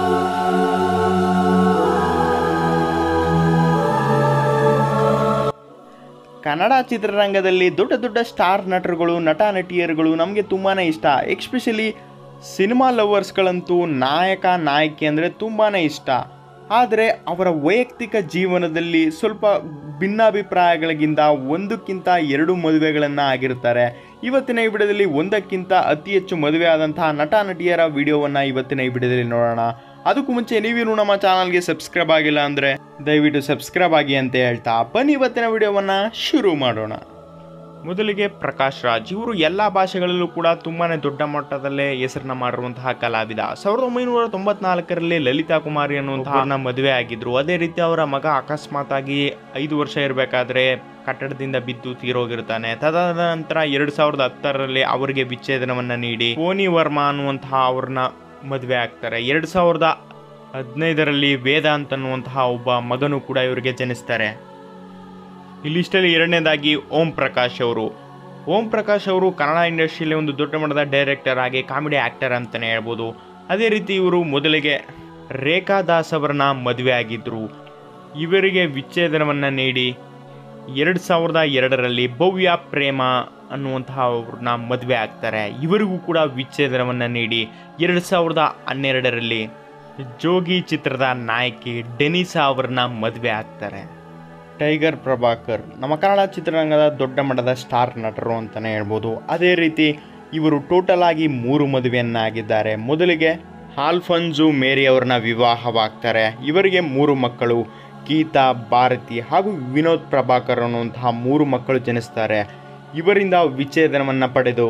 ಕನ್ನಡ ಚಿತ್ರರಂಗದಲ್ಲಿ ದೊಡ್ಡ ದೊಡ್ಡ ಸ್ಟಾರ್ ನಟರುಗಳು ನಟ ನಟಿಯರುಗಳು ನಮಗೆ ತುಂಬಾ ಇಷ್ಟ ಎಕ್ಸ್ಪೆಷಲಿ ಸಿನಿಮಾ ಲವರ್ಸ್ಗಳಂತೂ ನಾಯಕ ನಾಯಕಿ ಅಂದರೆ ತುಂಬಾ ಇಷ್ಟ ಆದರೆ ಅವರ ವೈಯಕ್ತಿಕ ಜೀವನದಲ್ಲಿ ಸ್ವಲ್ಪ ಭಿನ್ನಾಭಿಪ್ರಾಯಗಳಿಗಿಂತ ಒಂದಕ್ಕಿಂತ ಎರಡು ಮದುವೆಗಳನ್ನು ಆಗಿರ್ತಾರೆ ಇವತ್ತಿನ ಈ ವಿಡಿಯೋದಲ್ಲಿ ಒಂದಕ್ಕಿಂತ ಅತಿ ಹೆಚ್ಚು ಮದುವೆ ಆದಂತಹ ನಟ ನಟಿಯರ ವಿಡಿಯೋವನ್ನು ಇವತ್ತಿನ ಈ ವಿಡಿಯೋದಲ್ಲಿ ನೋಡೋಣ ಅದಕ್ಕೂ ಮುಂಚೆ ನೀವೇನು ನಮ್ಮ ಚಾನಲ್ಗೆ ಸಬ್ಸ್ಕ್ರೈಬ್ ಆಗಿಲ್ಲ ಅಂದರೆ ದಯವಿಟ್ಟು ಸಬ್ಸ್ಕ್ರೈಬ್ ಆಗಿ ಅಂತ ಹೇಳ್ತಾ ಬನ್ನಿ ಇವತ್ತಿನ ವಿಡಿಯೋವನ್ನು ಶುರು ಮಾಡೋಣ ಮೊದಲಿಗೆ ಪ್ರಕಾಶ್ ರಾಜ್ ಇವರು ಎಲ್ಲ ಭಾಷೆಗಳಲ್ಲೂ ಕೂಡ ತುಂಬಾ ದೊಡ್ಡ ಮಟ್ಟದಲ್ಲೇ ಹೆಸರನ್ನ ಮಾಡಿರುವಂತಹ ಕಲಾವಿದ ಸಾವಿರದ ಒಂಬೈನೂರ ತೊಂಬತ್ನಾಲ್ಕರಲ್ಲಿ ಲಲಿತಾ ಕುಮಾರಿ ಅನ್ನುವಂತಹ ಮದುವೆ ಆಗಿದ್ರು ಅದೇ ರೀತಿ ಅವರ ಮಗ ಅಕಸ್ಮಾತ್ ಆಗಿ ಐದು ವರ್ಷ ಇರಬೇಕಾದ್ರೆ ಕಟ್ಟಡದಿಂದ ಬಿದ್ದು ತೀರೋಗಿರ್ತಾನೆ ತದನಂತರ ಎರಡ್ ಸಾವಿರದ ಹತ್ತರಲ್ಲಿ ಅವರಿಗೆ ವಿಚ್ಛೇದನವನ್ನ ನೀಡಿ ಫೋನಿ ವರ್ಮಾ ಅನ್ನುವಂತಹ ಅವ್ರನ್ನ ಮದುವೆ ಆಗ್ತಾರೆ ಎರಡ್ ಸಾವಿರದ ಹದಿನೈದರಲ್ಲಿ ವೇದಾಂತ್ ಅನ್ನುವಂತಹ ಒಬ್ಬ ಮಗನು ಕೂಡ ಇವರಿಗೆ ಜನಿಸ್ತಾರೆ ಈ ಲಿಸ್ಟಲ್ಲಿ ಎರಡನೇದಾಗಿ ಓಂ ಪ್ರಕಾಶ್ ಅವರು ಓಂ ಪ್ರಕಾಶ್ ಅವರು ಕನ್ನಡ ಇಂಡಸ್ಟ್ರಿಯಲ್ಲಿ ಒಂದು ದೊಡ್ಡ ಮಟ್ಟದ ಡೈರೆಕ್ಟರ್ ಆಗಿ ಕಾಮಿಡಿ ಆ್ಯಕ್ಟರ್ ಅಂತಲೇ ಹೇಳ್ಬೋದು ಅದೇ ರೀತಿ ಇವರು ಮೊದಲಿಗೆ ರೇಖಾ ದಾಸ್ ಅವರನ್ನ ಮದುವೆ ಆಗಿದ್ದರು ಇವರಿಗೆ ವಿಚ್ಛೇದನವನ್ನು ನೀಡಿ ಎರಡು ಸಾವಿರದ ಎರಡರಲ್ಲಿ ಭವ್ಯ ಪ್ರೇಮ ಅನ್ನುವಂತಹ ಅವ್ರನ್ನ ಮದುವೆ ಆಗ್ತಾರೆ ಇವರಿಗೂ ಕೂಡ ವಿಚ್ಛೇದನವನ್ನು ನೀಡಿ ಎರಡು ಸಾವಿರದ ಹನ್ನೆರಡರಲ್ಲಿ ಜೋಗಿ ಚಿತ್ರದ ನಾಯಕಿ ಡೆನಿಸಾ ಅವ್ರನ್ನ ಮದುವೆ ಆಗ್ತಾರೆ ಟೈಗರ್ ಪ್ರಭಾಕರ್ ನಮ್ಮ ಕನ್ನಡ ಚಿತ್ರರಂಗದ ದೊಡ್ಡ ಮಟ್ಟದ ಸ್ಟಾರ್ ನಟರು ಅಂತಲೇ ಹೇಳ್ಬೋದು ಅದೇ ರೀತಿ ಇವರು ಟೋಟಲ್ ಆಗಿ ಮೂರು ಮದುವೆಯನ್ನಾಗಿದ್ದಾರೆ ಮೊದಲಿಗೆ ಆಲ್ಫನ್ಸು ಮೇರಿ ಅವ್ರನ್ನ ವಿವಾಹವಾಗ್ತಾರೆ ಇವರಿಗೆ ಮೂರು ಮಕ್ಕಳು ಗೀತಾ ಭಾರತಿ ಹಾಗೂ ವಿನೋದ್ ಪ್ರಭಾಕರ್ ಅನ್ನುವಂತಹ ಮೂರು ಮಕ್ಕಳು ಜನಿಸ್ತಾರೆ ಇವರಿಂದ ವಿಚ್ಛೇದನವನ್ನು ಪಡೆದು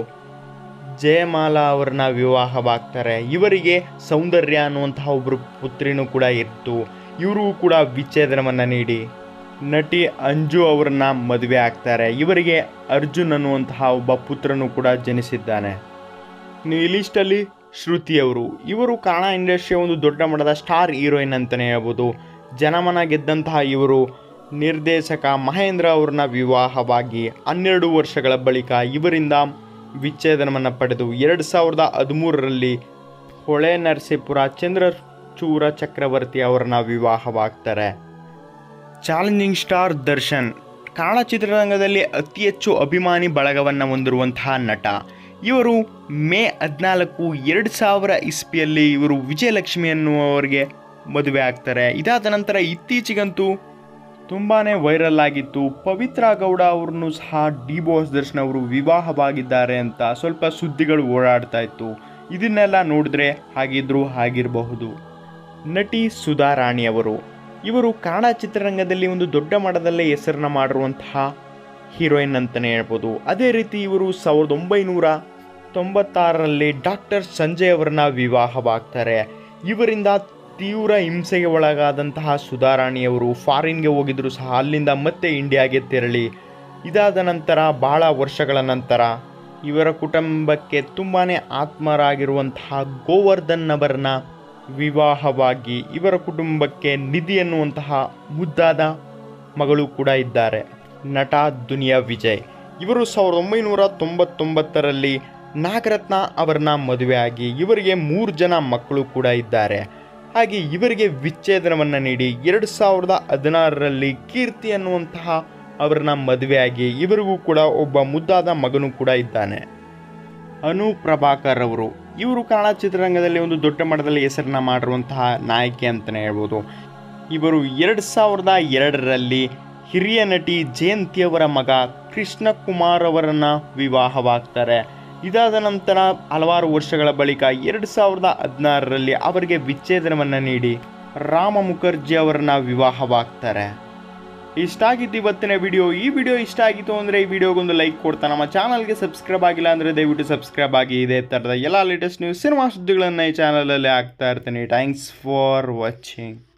ಜಯಮಾಲಾ ಅವ್ರನ್ನ ವಿವಾಹವಾಗ್ತಾರೆ ಇವರಿಗೆ ಸೌಂದರ್ಯ ಅನ್ನುವಂತಹ ಒಬ್ಬರು ಪುತ್ರಿನೂ ಕೂಡ ಇತ್ತು ಇವರು ಕೂಡ ವಿಚ್ಛೇದನವನ್ನು ನೀಡಿ ನಟಿ ಅಂಜು ಅವರನ್ನ ಮದುವೆ ಆಗ್ತಾರೆ ಇವರಿಗೆ ಅರ್ಜುನ್ ಅನ್ನುವಂತಹ ಒಬ್ಬ ಪುತ್ರನು ಕೂಡ ಜನಿಸಿದ್ದಾನೆ ನೀವು ಈ ಲಿಸ್ಟಲ್ಲಿ ಶ್ರುತಿ ಅವರು ಇವರು ಕನ್ನಡ ಇಂಡಸ್ಟ್ರಿಯ ಒಂದು ದೊಡ್ಡ ಮಟ್ಟದ ಸ್ಟಾರ್ ಹೀರೋಯಿನ್ ಅಂತಲೇ ಹೇಳ್ಬೋದು ಜನಮನ ಗೆದ್ದಂತಹ ಇವರು ನಿರ್ದೇಶಕ ಮಹೇಂದ್ರ ಅವ್ರನ್ನ ವಿವಾಹವಾಗಿ ಹನ್ನೆರಡು ವರ್ಷಗಳ ಬಳಿಕ ಇವರಿಂದ ವಿಚ್ಛೇದನವನ್ನು ಪಡೆದು ಎರಡು ಸಾವಿರದ ಹದಿಮೂರರಲ್ಲಿ ಹೊಳೆ ನರಸೀಪುರ ಚಂದ್ರಚೂರ ಚಕ್ರವರ್ತಿ ಅವರನ್ನ ವಿವಾಹವಾಗ್ತಾರೆ ಚಾಲೆಂಜಿಂಗ್ ಸ್ಟಾರ್ ದರ್ಶನ್ ಕನ್ನಡ ಚಿತ್ರರಂಗದಲ್ಲಿ ಅತಿ ಹೆಚ್ಚು ಅಭಿಮಾನಿ ಬಳಗವನ್ನು ಹೊಂದಿರುವಂತಹ ನಟ ಇವರು ಮೇ ಹದಿನಾಲ್ಕು ಎರಡು ಸಾವಿರ ಇಸ್ಪಿಯಲ್ಲಿ ಇವರು ವಿಜಯಲಕ್ಷ್ಮಿ ಅನ್ನುವವರಿಗೆ ಮದುವೆ ಆಗ್ತಾರೆ ಇದಾದ ನಂತರ ಇತ್ತೀಚೆಗಂತೂ ತುಂಬಾ ವೈರಲ್ ಆಗಿತ್ತು ಪವಿತ್ರ ಗೌಡ ಅವ್ರನ್ನೂ ಸಹ ಡಿ ಬಾಸ್ ದರ್ಶನ್ ಅವರು ವಿವಾಹವಾಗಿದ್ದಾರೆ ಅಂತ ಸ್ವಲ್ಪ ಸುದ್ದಿಗಳು ಓಡಾಡ್ತಾ ಇತ್ತು ಇದನ್ನೆಲ್ಲ ನೋಡಿದ್ರೆ ಹಾಗಿದ್ರೂ ಆಗಿರಬಹುದು ನಟಿ ಸುಧಾ ರಾಣಿ ಅವರು ಇವರು ಕನ್ನಡ ಚಿತ್ರರಂಗದಲ್ಲಿ ಒಂದು ದೊಡ್ಡ ಮಟ್ಟದಲ್ಲೇ ಹೆಸರನ್ನ ಮಾಡಿರುವಂತಹ ಹೀರೋಯಿನ್ ಅಂತಲೇ ಹೇಳ್ಬೋದು ಅದೇ ರೀತಿ ಇವರು ಸಾವಿರದ ಒಂಬೈನೂರ ತೊಂಬತ್ತಾರರಲ್ಲಿ ಡಾಕ್ಟರ್ ಸಂಜಯ್ ಅವರನ್ನ ವಿವಾಹವಾಗ್ತಾರೆ ಇವರಿಂದ ತೀವ್ರ ಹಿಂಸೆಗೆ ಒಳಗಾದಂತಹ ಸುಧಾರಾಣಿಯವರು ಫಾರಿನ್ಗೆ ಹೋಗಿದ್ರು ಸಹ ಅಲ್ಲಿಂದ ಮತ್ತೆ ಇಂಡಿಯಾಗೆ ತೆರಳಿ ಇದಾದ ನಂತರ ಬಹಳ ವರ್ಷಗಳ ನಂತರ ಇವರ ಕುಟುಂಬಕ್ಕೆ ತುಂಬಾ ಆತ್ಮರಾಗಿರುವಂತಹ ಗೋವರ್ಧನ್ ಅವರನ್ನ ವಿವಾಹವಾಗಿ ಇವರ ಕುಟುಂಬಕ್ಕೆ ನಿಧಿ ಎನ್ನುವಂತಹ ಮುದ್ದಾದ ಮಗಳು ಕೂಡ ಇದ್ದಾರೆ ನಟ ದುನಿಯಾ ವಿಜಯ್ ಇವರು ಸಾವಿರದ ಒಂಬೈನೂರ ತೊಂಬತ್ತೊಂಬತ್ತರಲ್ಲಿ ನಾಗರತ್ನ ಅವರನ್ನ ಮದುವೆಯಾಗಿ ಇವರಿಗೆ ಮೂರು ಜನ ಮಕ್ಕಳು ಕೂಡ ಇದ್ದಾರೆ ಹಾಗೆ ಇವರಿಗೆ ವಿಚ್ಛೇದನವನ್ನು ನೀಡಿ ಎರಡು ಸಾವಿರದ ಹದಿನಾರರಲ್ಲಿ ಕೀರ್ತಿ ಅನ್ನುವಂತಹ ಅವರನ್ನ ಮದುವೆಯಾಗಿ ಇವರಿಗೂ ಕೂಡ ಒಬ್ಬ ಮುದ್ದಾದ ಮಗನೂ ಕೂಡ ಇದ್ದಾನೆ ಅನು ಪ್ರಭಾಕರ್ ಅವರು ಇವರು ಕನ್ನಡ ಚಿತ್ರರಂಗದಲ್ಲಿ ಒಂದು ದೊಡ್ಡ ಮಟ್ಟದಲ್ಲಿ ಹೆಸರನ್ನ ಮಾಡಿರುವಂತಹ ನಾಯಕಿ ಅಂತಲೇ ಹೇಳ್ಬೋದು ಇವರು ಎರಡು ಸಾವಿರದ ಎರಡರಲ್ಲಿ ಹಿರಿಯ ನಟಿ ಜಯಂತಿ ಅವರ ಮಗ ಕೃಷ್ಣ ಕುಮಾರ್ ಅವರನ್ನ ವಿವಾಹವಾಗ್ತಾರೆ ಇದಾದ ನಂತರ ಹಲವಾರು ವರ್ಷಗಳ ಬಳಿಕ ಎರಡು ಸಾವಿರದ ಹದಿನಾರರಲ್ಲಿ ಅವರಿಗೆ ವಿಚ್ಛೇದನವನ್ನು ನೀಡಿ ರಾಮ ಮುಖರ್ಜಿ ಅವರನ್ನ ವಿವಾಹವಾಗ್ತಾರೆ ಇಷ್ಟ ಆಗಿತ್ತು ಇವತ್ತಿನ ವಿಡಿಯೋ ಈ ವಿಡಿಯೋ ಇಷ್ಟ ಆಗಿತ್ತು ಅಂದರೆ ಈ ವಿಡಿಯೋಗೊಂದು ಲೈಕ್ ಕೊಡ್ತಾ ನಮ್ಮ ಚಾನಲ್ಗೆ ಸಬ್ಸ್ಕ್ರೈಬ್ ಆಗಿಲ್ಲ ಅಂದರೆ ದಯವಿಟ್ಟು ಸಬ್ಸ್ಕ್ರೈಬ್ ಆಗಿ ಇದೇ ಥರದ ಎಲ್ಲ ಲೇಟೆಸ್ಟ್ ನ್ಯೂಸ್ ಸಿನಿಮಾ ಸುದ್ದಿಗಳನ್ನು ಈ ಚಾನಲಲ್ಲಿ ಆಗ್ತಾ ಇರ್ತೀನಿ ಥ್ಯಾಂಕ್ಸ್ ಫಾರ್ ವಾಚಿಂಗ್